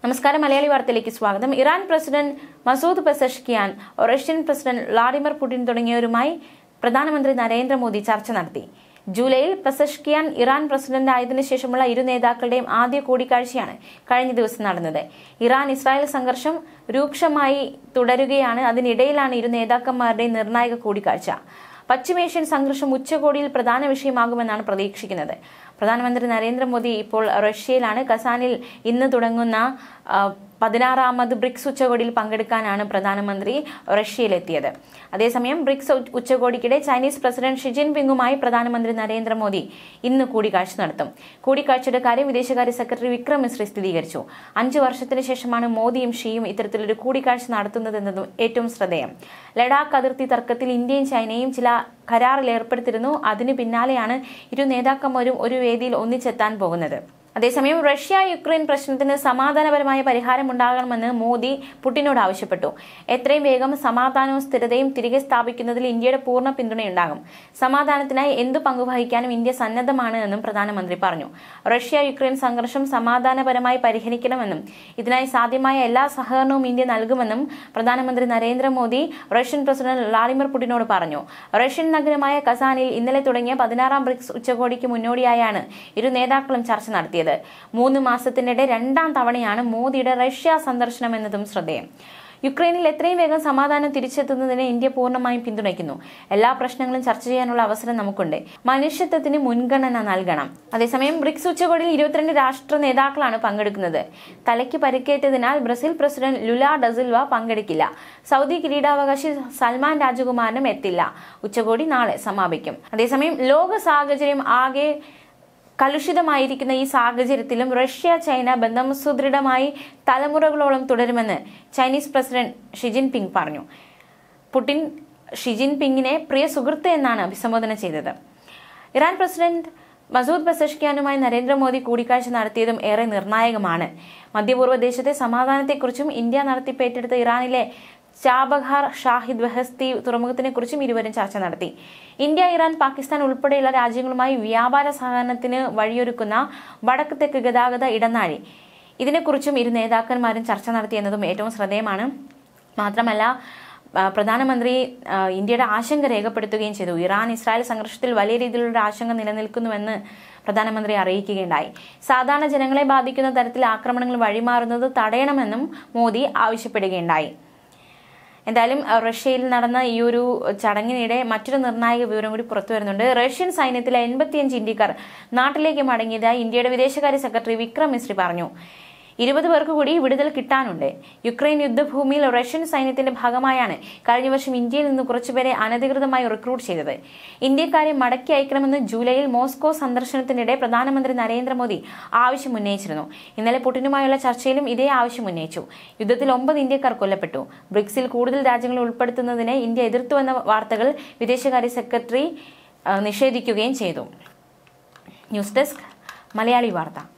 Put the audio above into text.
നമസ്കാരം മലയാളി വാർത്തയിലേക്ക് സ്വാഗതം Iran president Masoud Pezeshkian Russian president Vladimir Putin തുടങ്ങിയവരുമായി പ്രധാനമന്ത്രി നരേന്ദ്രമോദി ചർച്ച നടത്തി ജൂലൈയിൽ പെസഷ്കിയാൻ ഇറാൻ പ്രസിഡന്റ് ആയതിനു ശേഷമുള്ള ഇരു നേതാക്കളുടെയും ആദ്യ കൂടിക്കാഴ്ചയാണ് കഴിഞ്ഞ ദിവസം നടന്നത് ഇറാൻ ഇസ്രായേൽ സംഘർഷം രൂക്ഷമായി തുടരുകയാണ് അതിനിടയിലാണ് ഇരു നേതാക്കന്മാരുടെയും നിർണായക കൂടിക്കാഴ്ച പശ്ചിമേഷ്യൻ സംഘർഷം ഉച്ചകോടിയിൽ പ്രധാന വിഷയമാകുമെന്നാണ് പ്രതീക്ഷിക്കുന്നത് പ്രധാനമന്ത്രി നരേന്ദ്രമോദി ഇപ്പോൾ റഷ്യയിലാണ് കസാനിൽ ഇന്ന് തുടങ്ങുന്ന ആ, പതിനാറാമത് ബ്രിക്സ് ഉച്ചകോടിയിൽ പങ്കെടുക്കാനാണ് പ്രധാനമന്ത്രി റഷ്യയിലെത്തിയത് അതേസമയം ബ്രിക്സ് ഉ- ഉച്ചകോടിക്കിടെ ചൈനീസ് പ്രസിഡന്റ് ഷി ജിൻപിങ്ങുമായി പ്രധാനമന്ത്രി നരേന്ദ്രമോദി ഇന്ന് കൂടിക്കാഴ്ച നടത്തും കൂടിക്കാഴ്ചയുടെ കാര്യം വിദേശകാര്യ സെക്രട്ടറി വിക്രം മിശ്രി സ്ഥിരീകരിച്ചു അഞ്ചു വർഷത്തിന് ശേഷമാണ് മോദിയും ഷിയും ഇത്തരത്തിലൊരു കൂടിക്കാഴ്ച നടത്തുന്നതെന്നതും ഏറ്റവും ശ്രദ്ധേയം ലഡാക്ക് അതിർത്തി തർക്കത്തിൽ ഇന്ത്യയും ചൈനയും ചില കരാറിൽ ഏർപ്പെടുത്തിയിരുന്നു അതിനു പിന്നാലെയാണ് ഇരു നേതാക്കന്മാരും ഒരു വേദിയിൽ ഒന്നിച്ചെത്താൻ പോകുന്നത് അതേസമയം റഷ്യ യുക്രൈൻ പ്രശ്നത്തിന് സമാധാനപരമായ പരിഹാരമുണ്ടാകണമെന്ന് മോദി പുടിനോട് ആവശ്യപ്പെട്ടു എത്രയും വേഗം സമാധാനവും സ്ഥിരതയും തിരികെ സ്ഥാപിക്കുന്നതിൽ ഇന്ത്യയുടെ പൂർണ്ണ പിന്തുണയുണ്ടാകും സമാധാനത്തിനായി എന്തു പങ്കുവഹിക്കാനും ഇന്ത്യ സന്നദ്ധമാണ് എന്നും പ്രധാനമന്ത്രി പറഞ്ഞു റഷ്യ യുക്രൈൻ സംഘർഷം സമാധാനപരമായി പരിഹരിക്കണമെന്നും ഇതിനായി സാധ്യമായ എല്ലാ സഹകരണവും ഇന്ത്യ നൽകുമെന്നും പ്രധാനമന്ത്രി നരേന്ദ്രമോദി റഷ്യൻ പ്രസിഡന്റ് വ്ളാഡിമിർ പുടിനോട് പറഞ്ഞു റഷ്യൻ നഗരമായ കസാനിൽ ഇന്നലെ തുടങ്ങിയ പതിനാറാം ബ്രിക്സ് ഉച്ചകോടിക്ക് മുന്നോടിയായാണ് ഇരു നേതാക്കളും ചർച്ച നടത്തിയത് മൂന്ന് മാസത്തിനിടെ രണ്ടാം തവണയാണ് മോദിയുടെ റഷ്യ സന്ദർശനം എന്നതും ശ്രദ്ധേയം യുക്രൈനിൽ എത്രയും വേഗം സമാധാനം തിരിച്ചെത്തുന്നതിന് ഇന്ത്യ പൂർണ്ണമായും പിന്തുണയ്ക്കുന്നു എല്ലാ പ്രശ്നങ്ങളും ചർച്ച ചെയ്യാനുള്ള അവസരം നമുക്കുണ്ട് മനുഷ്യത്വത്തിന് മുൻഗണന നൽകണം അതേസമയം ബ്രിക്സ് ഉച്ചകോടിയിൽ ഇരുപത്തിരണ്ട് രാഷ്ട്ര നേതാക്കളാണ് പങ്കെടുക്കുന്നത് തലയ്ക്ക് പരിക്കേറ്റതിനാൽ ബ്രസീൽ പ്രസിഡന്റ് ലുല ഡസിൽവ പങ്കെടുക്കില്ല സൗദി കിരീടാവകാശി സൽമാൻ രാജകുമാരനും എത്തില്ല ഉച്ചകോടി നാളെ സമാപിക്കും അതേസമയം ലോക സാഹചര്യം ആകെ കലുഷിതമായിരിക്കുന്ന ഈ സാഹചര്യത്തിലും റഷ്യ ചൈന ബന്ധം സുദൃഢമായി തലമുറകളോളം തുടരുമെന്ന് ചൈനീസ് പ്രസിഡന്റ് ഷി ജിൻപിങ് പറഞ്ഞു പുടിൻ ഷി ജിൻപിങ്ങിനെ പ്രിയ സുഹൃത്ത് എന്നാണ് അഭിസംബോധന ചെയ്തത് ഇറാൻ പ്രസിഡന്റ് മസൂദ് പെസഷ്കിയാനുമായി നരേന്ദ്രമോദി കൂടിക്കാഴ്ച നടത്തിയതും ഏറെ നിർണായകമാണ് മധ്യപൂർവ്വ ദേശത്തെ സമാധാനത്തെക്കുറിച്ചും ഇന്ത്യ നടത്തിപ്പേറ്റെടുത്ത ഇറാനിലെ ചാബഹാർ ഷാഹിദ് ബഹസ്തി തുറമുഖത്തിനെക്കുറിച്ചും ഇരുവരും ചർച്ച നടത്തി ഇന്ത്യ ഇറാൻ പാകിസ്ഥാൻ ഉൾപ്പെടെയുള്ള രാജ്യങ്ങളുമായി വ്യാപാര സഹകരണത്തിന് വഴിയൊരുക്കുന്ന വടക്ക് തെക്ക് ഗതാഗത ഇടനാഴി ഇതിനെക്കുറിച്ചും ഇരു നേതാക്കന്മാരും ചർച്ച നടത്തിയെന്നതും ഏറ്റവും ശ്രദ്ധേയമാണ് മാത്രമല്ല ആ, പ്രധാനമന്ത്രി ആ, ഇന്ത്യയുടെ ആശങ്ക രേഖപ്പെടുത്തുകയും ചെയ്തു ഇറാൻ ഇസ്രായേൽ സംഘർഷത്തിൽ വലിയ രീതിയിലുള്ള ആശങ്ക നിലനിൽക്കുന്നുവെന്ന് പ്രധാനമന്ത്രി അറിയിക്കുകയുണ്ടായി സാധാരണ ജനങ്ങളെ ബാധിക്കുന്ന തരത്തിൽ ആക്രമണങ്ങൾ വഴിമാറുന്നത് തടയണമെന്നും മോദി ആവശ്യപ്പെടുകയുണ്ടായി എന്തായാലും അഹ് റഷ്യയിൽ നടന്ന ഈ ഒരു ചടങ്ങിനിടെ മറ്റൊരു നിർണായക വിവരം കൂടി പുറത്തു വരുന്നുണ്ട് റഷ്യൻ സൈന്യത്തിലെ എൺപത്തിയഞ്ച് ഇന്ത്യക്കാർ നാട്ടിലേക്ക് മടങ്ങിയതായി ഇന്ത്യയുടെ വിദേശകാര്യ സെക്രട്ടറി വിക്രം മിശ്രി പറഞ്ഞു ഇരുപത് പേർക്ക് കൂടി വിടുതൽ കിട്ടാനുണ്ട് യുക്രൈൻ യുദ്ധഭൂമിയിൽ റഷ്യൻ സൈന്യത്തിന്റെ ഭാഗമായാണ് കഴിഞ്ഞ വർഷം ഇന്ത്യയിൽ നിന്ന് കുറച്ചുപേരെ അനധികൃതമായി റിക്രൂട്ട് ചെയ്തത് ഇന്ത്യക്കാരെ മടക്കി അയക്കണമെന്ന് ജൂലൈയിൽ മോസ്കോ സന്ദർശനത്തിനിടെ പ്രധാനമന്ത്രി നരേന്ദ്രമോദി ആവശ്യം ഉന്നയിച്ചിരുന്നു ഇന്നലെ പുടിനുമായുള്ള ചർച്ചയിലും ഇതേ ആവശ്യം ഉന്നയിച്ചു യുദ്ധത്തിൽ ഒമ്പത് ഇന്ത്യക്കാർ കൊല്ലപ്പെട്ടു ബ്രിക്സിൽ കൂടുതൽ രാജ്യങ്ങൾ ഉൾപ്പെടുത്തുന്നതിനെ ഇന്ത്യ എതിർത്തുവെന്ന വാർത്തകൾ വിദേശകാര്യ സെക്രട്ടറി ആ, നിഷേധിക്കുകയും ചെയ്തു ന്യൂസ് ഡെസ്ക് മലയാളി വാർത്ത